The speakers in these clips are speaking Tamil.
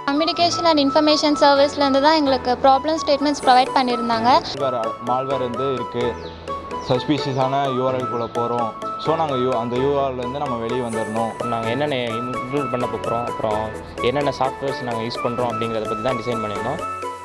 கம்யூனிகேஷன் அண்ட் இன்ஃபர்மேஷன் சர்வீஸ்லேருந்து தான் எங்களுக்கு ப்ராப்ளம் ஸ்டேட்மெண்ட்ஸ் ப்ரொவைட் பண்ணியிருந்தாங்க மால்வேர் மால்வேர் வந்து இருக்குது சஸ்பீஷியஸான யூஆர்எல்குள்ளே போகிறோம் ஸோ நாங்கள் யூ அந்த யூஆர்லேருந்து நம்ம வெளியே வந்துடணும் நாங்கள் என்னென்ன இன்க்ளூட் பண்ண போகிறோம் அப்புறம் என்னென்ன சாஃப்ட்வேர்ஸ் நாங்கள் யூஸ் பண்ணுறோம் அப்படிங்கிறத பற்றி தான் டிசைன் பண்ணியிருந்தோம்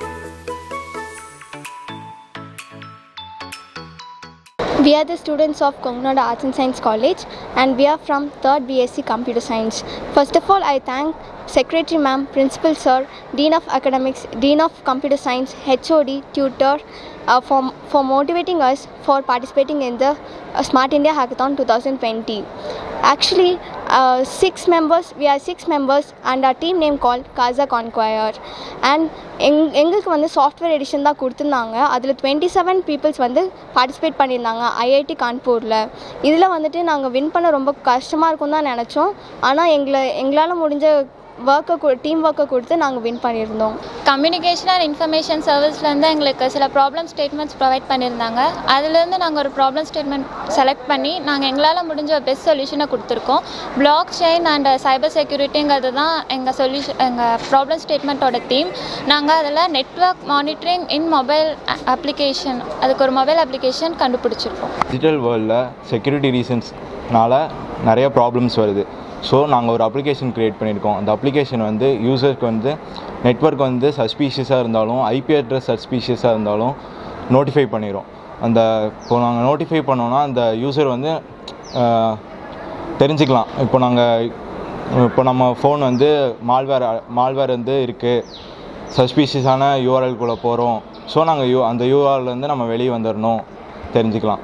We are the students of Kongnada Arts and Science College and we are from 3rd BSc Computer Science. First of all, I thank Secretary Ma'am, Principal Sir, Dean of Academics, Dean of Computer Science, HOD, Tutor uh, for, for motivating us for participating in the uh, Smart India Hackathon 2020. Actually, uh, six members, we are six members and our team name called Kaza Conqueror. And எங் எங்களுக்கு வந்து சாஃப்ட்வேர் எடிஷன் தான் கொடுத்துருந்தாங்க அதில் டுவெண்ட்டி செவன் பீப்புள்ஸ் வந்து பார்ட்டிசிபேட் பண்ணியிருந்தாங்க ஐஐடி கான்பூரில் இதில் வந்துட்டு நாங்கள் வின் பண்ண ரொம்ப கஷ்டமாக இருக்கும் தான் நினச்சோம் ஆனால் எங்களை எங்களால் முடிஞ்ச ஒர்க்கை டீம் ஒர்க்கை கொடுத்து நாங்கள் வின் பண்ணியிருந்தோம் கம்யூனிகேஷன் அண்ட் இன்ஃபர்மேஷன் சர்வீஸ்லேருந்து எங்களுக்கு சில ப்ராப்ளம் ஸ்டேட்மெண்ட்ஸ் ப்ரொவைட் பண்ணியிருந்தாங்க அதுலேருந்து நாங்கள் ஒரு ப்ராப்ளம் ஸ்டேட்மெண்ட் செலக்ட் பண்ணி நாங்கள் எங்களால் முடிஞ்ச பெஸ்ட் சொல்யூஷனை கொடுத்துருக்கோம் பிளாக் செயின் அண்ட் சைபர் செக்யூரிட்டிங்கிறது தான் எங்கள் சொல்யூஷன் எங்கள் ப்ராப்ளம் ஸ்டேட்மெண்ட்டோட தீம் நாங்கள் அதில் network monitoring in mobile application அதுக்கு ஒரு மொபைல் அப்ளிகேஷன் கண்டுபிடிச்சிருக்கோம் டிஜிட்டல் வேர்ல்டில் செக்யூரிட்டி ரீசன்ஸ்னால நிறைய ப்ராப்ளம்ஸ் வருது ஸோ நாங்கள் ஒரு அப்ளிகேஷன் க்ரியேட் பண்ணியிருக்கோம் அந்த அப்ளிகேஷன் வந்து யூசருக்கு வந்து நெட்வொர்க் வந்து சஸ்பீஷியஸாக இருந்தாலும் ஐபி அட்ரஸ் சஸ்பீஷியஸாக இருந்தாலும் நோட்டிஃபை பண்ணிடும் அந்த இப்போ நாங்கள் நோட்டிஃபை பண்ணோன்னா அந்த யூசர் வந்து ஆஹ், தெரிஞ்சுக்கலாம் இப்போ நாங்கள் இப்போ நம்ம ஃபோன் வந்து மால்வேர் மால்வேர் வந்து இருக்குது சஸ்பீஷியஸான யூஆர்எல்குள்ளே போகிறோம் ஸோ நாங்கள் யூ அந்த யூஆர்லேருந்து நம்ம வெளியே வந்துடணும் தெரிஞ்சுக்கலாம்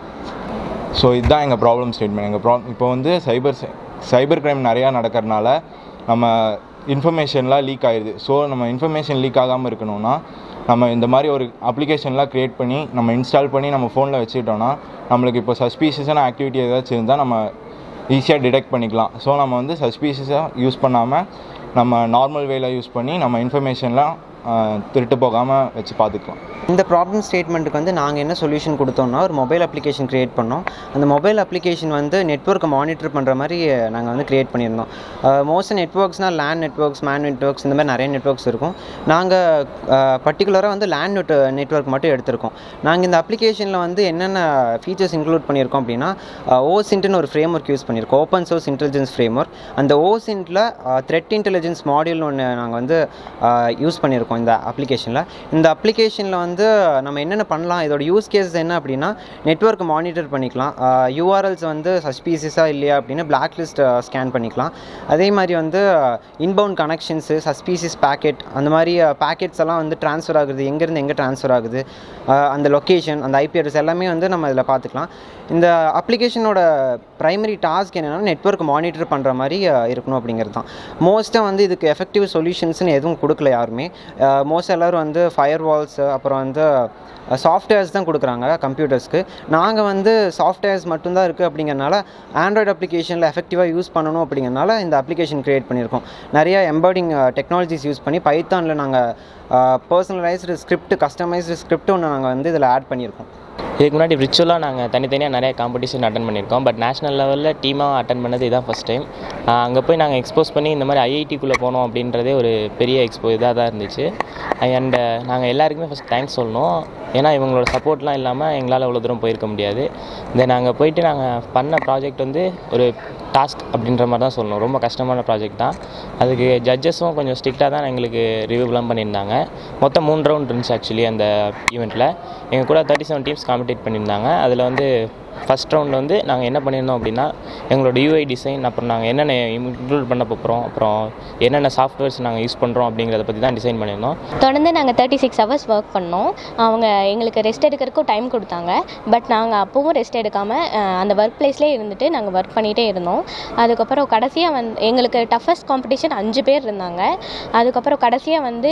ஸோ இதுதான் எங்கள் ப்ராப்ளம் ஸ்டேட்மெண்ட் எங்கள் ப்ரா இப்போ வந்து சைபர் சைபர் கிரைம் நிறையா நடக்கிறதுனால நம்ம இன்ஃபர்மேஷன்லாம் லீக் ஆயிடுது ஸோ நம்ம இன்ஃபர்மேஷன் லீக் ஆகாமல் இருக்கணும்னா நம்ம இந்த மாதிரி ஒரு அப்ளிகேஷன்லாம் க்ரியேட் பண்ணி நம்ம இன்ஸ்டால் பண்ணி நம்ம ஃபோனில் வச்சுக்கிட்டோம்னா நம்மளுக்கு இப்போ சஸ்பீஷியஸான ஆக்டிவிட்டி ஏதாச்சும் இருந்தால் நம்ம ஈஸியாக டிடெக்ட் பண்ணிக்கலாம் ஸோ நம்ம வந்து சஸ்பீஷியஸாக யூஸ் பண்ணாமல் நம்ம நார்மல் வேல யூஸ் பண்ணி நம்ம இன்ஃபர்மேஷன்லாம் திருட்டு போகாமல் வச்சு பார்த்துக்கலாம் இந்த ப்ராப்ளம் ஸ்டேட்மெண்ட்டுக்கு வந்து நாங்கள் என்ன சொல்யூஷன் கொடுத்தோம்னா ஒரு மொபைல் அப்ளிகேஷன் க்ரியேட் பண்ணோம் அந்த மொபைல் அப்ளிகேஷன் வந்து நெட்ஒர்க்கை மானிட்டர் பண்ணுற மாதிரி நாங்கள் வந்து க்ரியேட் பண்ணியிருந்தோம் மோஸ்ட் நெட்ஒர்க்ஸ்னால் லேண்ட் நெட்ஒர்க்ஸ் மேன் நெட்ஒர்க்ஸ் இந்த மாதிரி நிறைய நெட்ஒர்க்ஸ் இருக்கும் நாங்கள் பர்டிகுலராக வந்து லேண்ட் நெட் நெட்ஒர்க் மட்டும் எடுத்திருக்கோம் நாங்கள் இந்த அப்ளிகேஷனில் வந்து என்னென்ன ஃபீச்சர்ஸ் இன்க்ளூட் பண்ணியிருக்கோம் அப்படின்னா ஓசின்ட்னு ஒரு ஃப்ரேம் ஒர்க் யூஸ் பண்ணியிருக்கோம் open source intelligence framework அந்த ஓசின்ட்டில் த்ரெட் இன்டெலிஜென்ஸ் மாடியூல்னு ஒன்று நாங்கள் வந்து யூஸ் பண்ணியிருக்கோம் இந்த அப்ளிகேஷனில் இந்த அப்ளிகேஷனில் வந்து நம்ம என்னென்ன பண்ணலாம் இதோட யூஸ் கேஸ் என்ன அப்படின்னா நெட்ஒர்க் மானிட்டர் பண்ணிக்கலாம் யூஆர்எல்ஸ் வந்து சஸ்பீசியஸாக இல்லையா அப்படின்னு பிளாக் லிஸ்ட் ஸ்கேன் பண்ணிக்கலாம் அதே மாதிரி வந்து இன்பவுண்ட் கனெக்ஷன்ஸு சஸ்பீசியஸ் பேக்கெட் அந்த மாதிரி பேக்கெட்ஸ் எல்லாம் வந்து ட்ரான்ஸ்ஃபர் ஆகுது எங்கேருந்து எங்கே ட்ரான்ஸ்ஃபர் ஆகுது அஹ் அந்த லொக்கேஷன் அந்த ஐபி அட்ரஸ் எல்லாமே வந்து நம்ம இதில் பார்த்துக்கலாம் இந்த அப்ளிகேஷனோட ப்ரைமரி டாஸ்க் என்னென்னா நெட்ஒர்க் மானிட்டர் பண்ணுற மாதிரி அஹ், இருக்கணும் அப்படிங்கிறது தான் மோஸ்ட்டாக வந்து இதுக்கு எஃபெக்டிவ் சொல்யூஷன்ஸ்னு எதுவும் கொடுக்கல யாருமே மோஸ்ட் எல்லோரும் வந்து ஃபயர் வால்ஸ் அப்புறம் வந்து சாஃப்ட்வேர்ஸ் தான் கொடுக்குறாங்க கம்ப்யூட்டர்ஸ்க்கு நாங்கள் வந்து சாஃப்ட்வேர்ஸ் மட்டும்தான் இருக்குது அப்படிங்கறனால ஆண்ட்ராய்டு அப்ளிகேஷனில் எஃபெக்டிவாக யூஸ் பண்ணணும் அப்படிங்கறனால இந்த அப்ளிகேஷன் க்ரியேட் பண்ணியிருக்கோம் நிறைய எம்பர்டிங் டெக்னாலஜிஸ் யூஸ் பண்ணி பைத்தானில் நாங்கள் பர்சனலைஸ்டு ஸ்கிரிப்ட் கஸ்டமைஸ்டு ஸ்கிரிப்ட் ஒன்று நாங்கள் வந்து இதில் ஆட் பண்ணியிருக்கோம் இதுக்கு முன்னாடி விர்ச்சுவலாக நாங்கள் தனித்தனியாக நிறைய காம்படிஷன் அட்டன் பண்ணியிருக்கோம் பட் நேஷனல் லெவலில் டீமாக அட்டன் பண்ணது இதான் ஃபஸ்ட் டைம் அங்கே போய் நாங்கள் எக்ஸ்போஸ் பண்ணி இந்த மாதிரி ஐஐடிக்குள்ளே போனோம் அப்படின்றதே ஒரு பெரிய எக்ஸ்போ இதாக தான் இருந்துச்சு அண்ட் நாங்கள் எல்லாருக்குமே ஃபஸ்ட் தேங்க்ஸ் சொல்லணும் ஏன்னா இவங்களோட சப்போர்ட்லாம் இல்லாமல் எங்களால் இவ்வளோ தூரம் போயிருக்க முடியாது தென் நாங்கள் போயிட்டு நாங்கள் பண்ண ப்ராஜெக்ட் வந்து ஒரு டாஸ்க் அப்படின்ற மாதிரி தான் சொல்லணும் ரொம்ப கஷ்டமான ப்ராஜெக்ட் தான் அதுக்கு ஜட்ஜஸும் கொஞ்சம் ஸ்ட்ரிக்டாக தான் எங்களுக்கு ரிவ்யூலாம் பண்ணியிருந்தாங்க மொத்தம் மூணு ரவுண்ட் இருந்துச்சு ஆக்சுவலி அந்த ஈவெண்ட்டில் எங்கள் கூட தேர்ட்டி செவன் டீம்ஸ் காம்படிட் பண்ணியிருந்தாங்க அதில் வந்து ஃபஸ்ட் ரவுண்ட் வந்து நாங்கள் என்ன பண்ணியிருந்தோம் அப்படின்னா எங்களோட யூஐ டிசைன் அப்புறம் நாங்கள் என்னென்ன இன்க்ளூட் பண்ண போகிறோம் அப்புறம் என்னென்ன சாஃப்ட்வேர்ஸ் நாங்கள் யூஸ் பண்ணுறோம் அப்படிங்கிறத பற்றி தான் டிசைன் பண்ணியிருந்தோம் தொடர்ந்து நாங்கள் தேர்ட்டி சிக்ஸ் ஹவர்ஸ் ஒர்க் பண்ணோம் அவங்க எங்களுக்கு ரெஸ்ட் எடுக்கிறதுக்கும் டைம் கொடுத்தாங்க பட் நாங்கள் அப்போவும் ரெஸ்ட் எடுக்காமல் அந்த ஒர்க் பிளேஸ்லேயே இருந்துட்டு நாங்கள் ஒர்க் பண்ணிகிட்டே இருந்தோம் அதுக்கப்புறம் கடைசியாக வந்து எங்களுக்கு டஃபஸ்ட் காம்படிஷன் அஞ்சு பேர் இருந்தாங்க அதுக்கப்புறம் கடைசியாக வந்து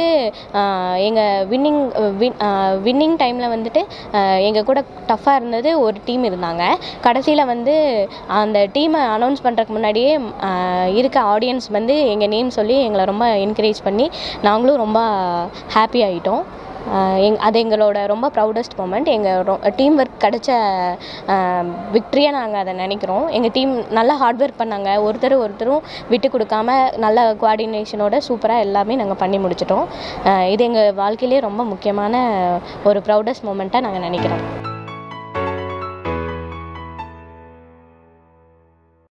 எங்கள் வின்னிங் வின் வின்னிங் டைமில் வந்துட்டு எங்கள் கூட டஃப்பாக இருந்தது ஒரு டீம் இருந்தாங்க கடைசியில் வந்து அந்த டீமை அனௌன்ஸ் பண்ணுறதுக்கு முன்னாடியே ஆஹ், இருக்க ஆடியன்ஸ் வந்து எங்கள் நேம் சொல்லி எங்களை ரொம்ப என்கரேஜ் பண்ணி நாங்களும் ரொம்ப ஹாப்பி ஆகிட்டோம் எங் அது எங்களோட ரொம்ப ப்ரௌடஸ்ட் மூமெண்ட் எங்கள் டீம் ஒர்க் கிடைச்ச விக்ட்ரியாக நாங்கள் அதை நினைக்கிறோம் எங்கள் டீம் நல்லா ஹார்ட் ஒர்க் பண்ணாங்க ஒருத்தர் ஒருத்தரும் விட்டு கொடுக்காம நல்ல கோஆர்டினேஷனோட சூப்பராக எல்லாமே நாங்கள் பண்ணி முடிச்சிட்டோம் அஹ் இது எங்கள் வாழ்க்கையிலே ரொம்ப முக்கியமான ஒரு ப்ரௌடஸ்ட் மூமெண்ட்டாக நாங்கள் நினைக்கிறோம்